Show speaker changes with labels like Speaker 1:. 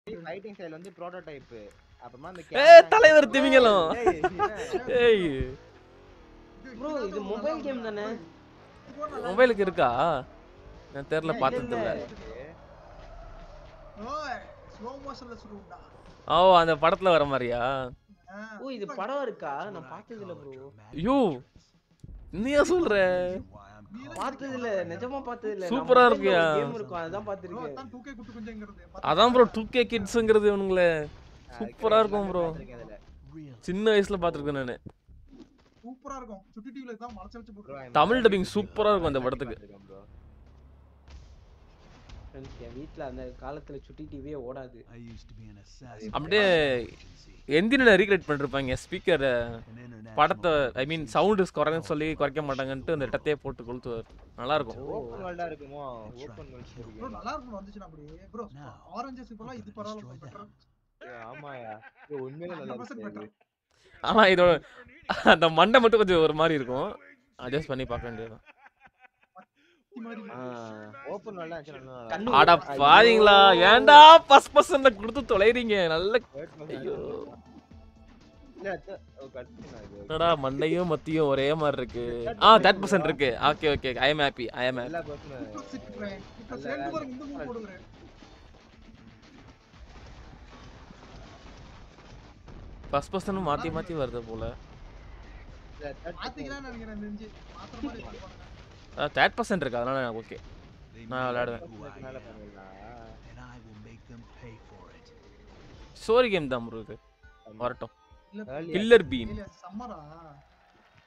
Speaker 1: Fighting style வந்து prototype அப்புறமா அந்த
Speaker 2: ஏய் தலைவர் திமிங்கலம்
Speaker 1: ஏய், என்ன?
Speaker 2: ஏய்
Speaker 3: ப்ரோ இது மொபைல் கேம் தானே
Speaker 2: மொபைலுக்கு இருக்கா நான் தெரியல பார்த்தது இல்ல
Speaker 4: ஸ்லோ மோஷன்ல சுடுடா
Speaker 2: ஓ அந்த படத்துல வர மாதிரியா
Speaker 3: ஓ இது படம் இருக்கா நான் பார்த்தது இல்ல ப்ரோ
Speaker 2: ஐயோ நீயா சொல்ற
Speaker 3: பார்த்தது இல்ல நிஜமா பார்த்தது இல்ல
Speaker 2: சூப்பரா இருக்கியா?
Speaker 3: கேம் இருக்கும் அதான் பார்த்திருக்கேன்
Speaker 4: அதான் 2K குட்டு கொஞ்சம்ங்கிறது
Speaker 2: அதான் ப்ரோ டூ கே கிட்ஸுங்கிறது இவனுங்களே சூப்பரா இருக்கும் ப்ரோ
Speaker 1: பார்த்திருக்கேன் அதுல.
Speaker 2: சின்ன வயசுல பார்த்துருக்கேன் நான்
Speaker 4: சூப்பரா இருக்கும் சுட்டி டிவில தான் மறைச்சு வச்சு
Speaker 1: Bro,
Speaker 4: போட்டுருவாங்க
Speaker 1: இந்த
Speaker 2: தமிழ்
Speaker 1: மாதிரி
Speaker 2: dubbing சூப்பரா இருக்கும் அந்த படத்துக்கு.
Speaker 1: பார்த்திருக்கேன் bro.
Speaker 3: Friends, என் வீட்ல அந்த காலத்துல சுட்டி டிவியே ஓடாது
Speaker 2: அப்படியே எந்திரனை ரீக்ரியேட் பண்ணிருப்பாங்க ஸ்பீக்கர் படத்தை ஐ மீன் சவுண்டு குறைன்னு சொல்லி குறைக்க மாட்டாங்கன்ட்டு அந்த இடத்தையே போட்டு கொளுத்துவார் நல்லா இருக்கும்
Speaker 1: Open world ஆ இருக்குமோ ஓப்பன் வேர்ல்ட்
Speaker 4: ப்ரோ நல்லா இருக்கும் வந்துச்சுனா அப்படியே ப்ரோ ஆரஞ்சஸ் இப்பலாம் இது பரவாயில்ல better.
Speaker 1: ஆமாயா இது உண்மையிலே நல்லா
Speaker 4: 100%
Speaker 1: இருக்கு
Speaker 4: better.
Speaker 2: ஆனா இதோட அந்த மண்டை மட்டும் கொஞ்சம் ஒரு மாதிரி இருக்கும் அட்ஜஸ்ட் பண்ணி பார்க்க வேண்டியதுதான்
Speaker 4: இந்த மாதிரி
Speaker 1: ஓப்பன் வேர்ல்ட் ஆச்சு நல்லா
Speaker 3: கண்ணு
Speaker 2: அட பாத்தீங்களா ஏன்டா பஸ் பர்சன்ட் கொடுத்து தொலைறீங்க நல்ல ஐயோ.
Speaker 1: இல்ல அத்த- ஓ, cut பண்ணா இது.
Speaker 2: என்னடா மண்டையும் மத்தியும் ஒரே மாதிரி இருக்கு ஆ தேர்ட் பர்சன்ட் இருக்கு okay okay I am happy I am happy
Speaker 1: எல்லா person
Speaker 4: இப்போ சிக்கிறேன் இப்போ சேர்ந்து பாருங்க இந்த மூவ் போடுறேன்
Speaker 2: ஃபர்ஸ்ட் பர்சனும் மாத்தி மாத்தி வருது போல
Speaker 1: இல்ல, third person
Speaker 4: பாத்தீங்களான்னு நினைக்கிறேன் தெரிஞ்சு மாத்திர மாதிரி பண்ணுவாங்க
Speaker 2: தேர்ட் பர்சன்ட் இருக்கு அதனால எனக்கு ஓகே நான் விளையாடுவேன்
Speaker 1: மேல பண்ணிடலாம்.
Speaker 2: ஸ்டோரி கேம் தான் ப்ரோ இது வரட்டும்
Speaker 4: இல்ல
Speaker 1: Early
Speaker 2: கில்லர் பீன்
Speaker 4: இல்ல சம்மரா